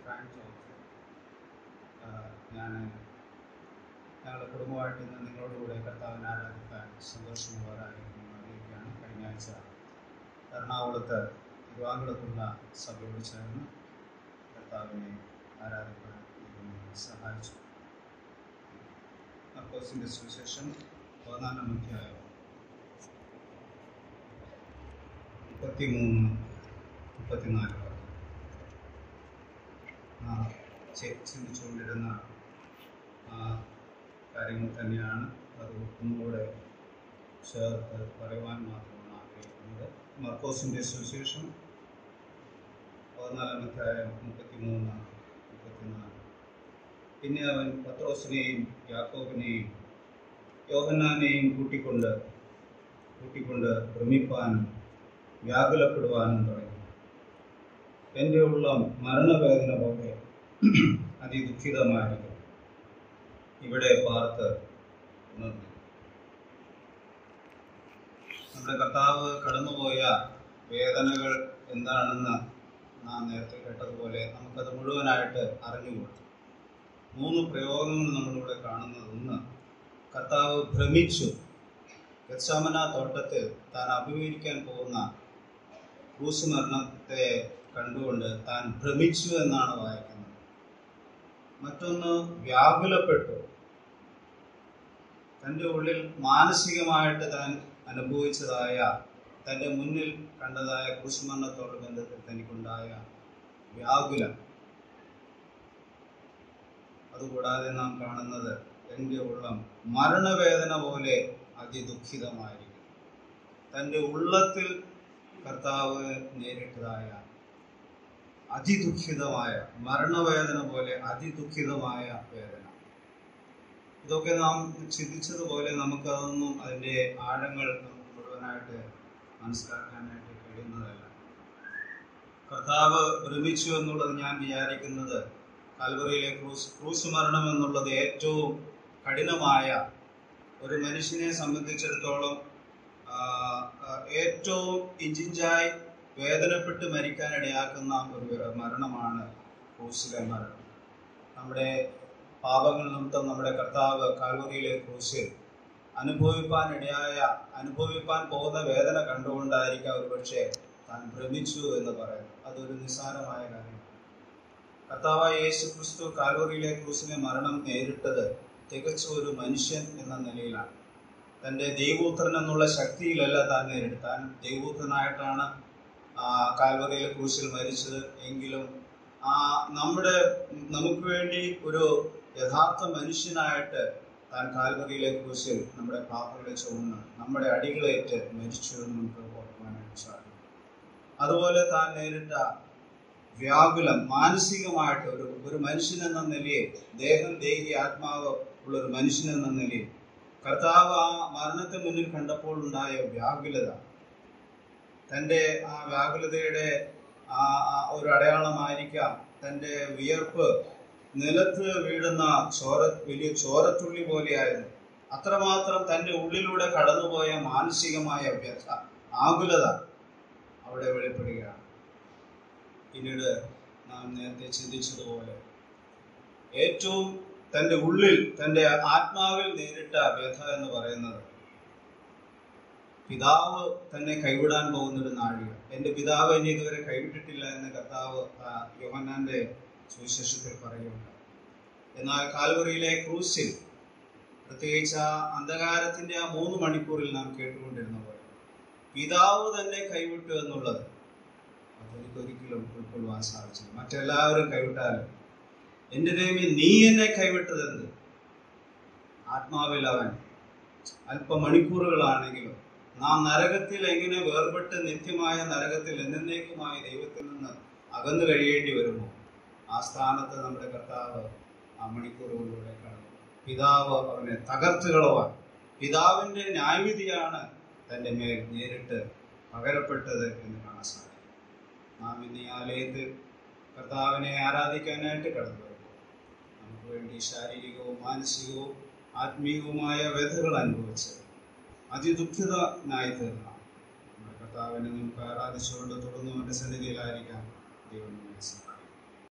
Frank George ഞാൻ ഞങ്ങളുടെ കുടുംബമായിട്ട് ഇന്ന് നിങ്ങളോടുകൂടെ കർത്താവിനെ ആരാധിക്കാൻ സന്തോഷമുള്ളവരായിരിക്കുന്നു അറിയിക്കുകയാണ് കഴിഞ്ഞ ആഴ്ച എറണാകുളത്ത് തിരുവാങ്കുളത്തുള്ള സഭയോട് ചേർന്ന് കർത്താവിനെ ആരാധിക്കാൻ ദൈവം സഹായിച്ചു മർക്കോസിൻ്റെ സുവിശേഷം പതിനാലാം അധ്യായം മുപ്പത്തിമൂന്ന് മുപ്പത്തിനാല് വരെ ആ, ചി- ചിന്തിച്ചുകൊണ്ടിരുന്ന ആ കാര്യങ്ങൾ തന്നെയാണ് അത് ഒന്നുകൂടെ ചേർത്ത് പറയുവാൻ മാത്രമാണ് ആഗ്രഹിക്കുന്നത് മർക്കോസിൻ്റെ സുവിശേഷം പതിനാലാം അധ്യായം മുപ്പത്തിമൂന്ന് മുപ്പത്തിനാല് പിന്നെ അവൻ പത്രോസിനെയും യാക്കോബിനെയും യോഹന്നാനെയും കൂട്ടിക്കൊണ്ട് കൂട്ടിക്കൊണ്ട് ഭ്രമിപ്പാനും വ്യാകുലപ്പെടുവാനും തുടങ്ങി എൻ്റെ ഉള്ളം മരണവേദന പോലെ അതിദുഃഖിതമായിരിക്കും ഇവിടെ പാർത്ത് ഉണർന്നു നമ്മുടെ കർത്താവ് കടന്നുപോയ വേദനകൾ എന്താണെന്ന് നാം നേരത്തെ കേട്ടതുപോലെ നമുക്കത് മുഴുവനായിട്ട് അറിഞ്ഞുകൂടാ മൂന്ന് പ്രയോഗങ്ങൾ നമ്മളിവിടെ കാണുന്നത് ഒന്ന് കർത്താവ് ഭ്രമിച്ചു ഗത്സാമന തോട്ടത്തിൽ താൻ അഭിമുഖീകരിക്കാൻ പോകുന്ന ക്രൂസ് മരണത്തെ കണ്ടുകൊണ്ട് താൻ ഭ്രമിച്ചു എന്നാണ് വായിക്കുന്നത് മറ്റൊന്ന് വ്യാകുലപ്പെട്ടു തൻ്റെ ഉള്ളിൽ മാനസികമായിട്ട് താൻ അനുഭവിച്ചതായ തൻ്റെ മുന്നിൽ കണ്ടതായ ക്രൂശുമരണത്തോട് ബന്ധത്തിൽ തനിക്കുണ്ടായ വ്യാകുലം അതുകൂടാതെ നാം കാണുന്നത് എൻ്റെ ഉള്ളം മരണവേദന പോലെ അതിദുഃഖിതമായിരിക്കും തൻ്റെ ഉള്ളത്തിൽ കർത്താവ് നേരിട്ടതായ അതിദുഃഖിതമായ മരണവേദന പോലെ അതിദുഃഖിതമായ വേദന ഇതൊക്കെ നാം ചിന്തിച്ചതുപോലെ നമുക്കതൊന്നും അതിൻ്റെ ആഴങ്ങൾ നമുക്ക് മുഴുവനായിട്ട് മനസ്സിലാക്കാനായിട്ട് കഴിയുന്നതല്ല കർത്താവ് ഭ്രമിച്ചു എന്നുള്ളത് ഞാൻ വിചാരിക്കുന്നത് കൽവറിയിലെ ക്രൂസ് ക്രൂസ് മരണം എന്നുള്ളത് ഏറ്റവും കഠിനമായ ഒരു മനുഷ്യനെ സംബന്ധിച്ചിടത്തോളം ആ, ആ, ഏറ്റവും ഇഞ്ചിഞ്ചായി വേദനപ്പെട്ട് മരിക്കാനിടയാക്കുന്ന ഒരു മരണമാണ് ക്രൂസിലെ മരണം നമ്മുടെ പാപങ്ങൾ നിമിത്തം നമ്മുടെ കർത്താവ് കാൽവറിയിലെ ക്രൂസിൽ അനുഭവിപ്പാൻ ഇടയായ അനുഭവിപ്പാൻ പോകുന്ന വേദന കണ്ടുകൊണ്ടായിരിക്കാം ഒരുപക്ഷെ താൻ ഭ്രമിച്ചു എന്ന് പറയുന്നത് അതൊരു നിസ്സാരമായ കാര്യമാണ് കർത്താവായ യേശു ക്രിസ്തു കാൽവറിയിലെ ക്രൂസിലെ മരണം നേരിട്ടത് തികച്ചും ഒരു മനുഷ്യൻ എന്ന നിലയിലാണ് തൻ്റെ ദൈവപുത്രൻ എന്നുള്ള ശക്തിയിലല്ല താൻ നേരിട്ട് താൻ ദൈവപുത്രനായിട്ടാണ് ആ കാൽവറിയിലെ ക്രൂസിൽ മരിച്ചത് എങ്കിലും ആ നമ്മുടെ നമുക്ക് വേണ്ടി ഒരു യഥാർത്ഥ മനുഷ്യനായിട്ട് താൻ കാൽവറിയിലെ ക്രൂസിൽ നമ്മുടെ പാപങ്ങളെ ചുമന്ന് നമ്മുടെ അടികളേറ്റ് മരിച്ചു എന്ന് നമുക്ക് ഓർക്കുവാനായിട്ട് സാധിക്കും അതുപോലെ താൻ നേരിട്ട വ്യാകുലം മാനസികമായിട്ട് ഒരു ഒരു മനുഷ്യൻ എന്ന നിലയിൽ ദേഹം ദേഹി ആത്മാവ് ഉള്ള ഒരു മനുഷ്യൻ എന്ന നിലയിൽ കർത്താവ് ആ മരണത്തെ മുന്നിൽ കണ്ടപ്പോൾ ഉണ്ടായ വ്യാകുലത തൻ്റെ ആ വ്യാകുലതയുടെ ആ ആ ഒരു അടയാളമായിരിക്കാം തൻ്റെ വിയർപ്പ് നിലത്ത് വീഴുന്ന ചോര വലിയ ചോരത്തുള്ളി പോലെയായിരുന്നു അത്രമാത്രം തൻ്റെ ഉള്ളിലൂടെ കടന്നുപോയ മാനസികമായ വ്യഥ ആകുലത അവിടെ വെളിപ്പെടുകയാണ് പിന്നീട് നാം നേരത്തെ ചിന്തിച്ചതുപോലെ ഏറ്റവും തൻ്റെ ഉള്ളിൽ തൻ്റെ ആത്മാവിൽ നേരിട്ട വ്യഥ എന്ന് പറയുന്നത് പിതാവ് തന്നെ കൈവിടാൻ പോകുന്ന ഒരു നാഴിക എൻ്റെ പിതാവ് എന്നെ ഇതുവരെ കൈവിട്ടിട്ടില്ല എന്ന് കർത്താവ് ആ, യോഹന്നാന്റെ സുവിശേഷത്തിൽ പറയുന്നുണ്ട് എന്നാൽ കാൽവറിയിലെ ക്രൂസിൽ പ്രത്യേകിച്ച് ആ അന്ധകാരത്തിന്റെ ആ മൂന്ന് മണിക്കൂറിൽ നാം കേട്ടുകൊണ്ടിരുന്ന പോലെ പിതാവ് തന്നെ കൈവിട്ടു എന്നുള്ളത് അതെനിക്ക് ഒരിക്കലും ഉൾക്കൊള്ളുവാൻ സാധിച്ചില്ല മറ്റെല്ലാവരും കൈവിട്ടാലും എൻ്റെ ദൈവമേ നീ എന്നെ കൈവിട്ടതെന്ത് ആത്മാവിൽ അവൻ അല്പമണിക്കൂറുകളാണെങ്കിലും നാം നരകത്തിൽ എങ്ങനെ വേർപെട്ട് നിത്യമായ നരകത്തിൽ എന്നേക്കുമായ ദൈവത്തിൽ നിന്ന് അകന്നു കഴിയേണ്ടി വരുമോ ആ സ്ഥാനത്ത് നമ്മുടെ കർത്താവ് ആ മണിക്കൂറുകളിലൂടെ കടന്നു പിതാവ് അവനെ തകർത്ത് കളവാൻ പിതാവിന്റെ ന്യായവിധിയാണ് തൻ്റെ മേൽ നേരിട്ട് പകരപ്പെട്ടത് എന്ന് കാണാൻ സാധിക്കും നാം ഇന്ന് ഈ ആലയത്തിൽ കർത്താവിനെ ആരാധിക്കാനായിട്ട് കടന്നു വരുമ്പോൾ നമുക്ക് വേണ്ടി ശാരീരികവും മാനസികവും ആത്മീയവുമായ വ്യഥകൾ അനുഭവിച്ച് അതിദുഃഖിതനായി തീർന്ന നമ്മുടെ കർത്താവിനെ നമുക്ക് ആരാധിച്ചുകൊണ്ട് തുടർന്ന് അവൻ്റെ സന്നിധിയിലായിരിക്കാം ദൈവം നമ്മെ സഹായിക്കട്ടെ.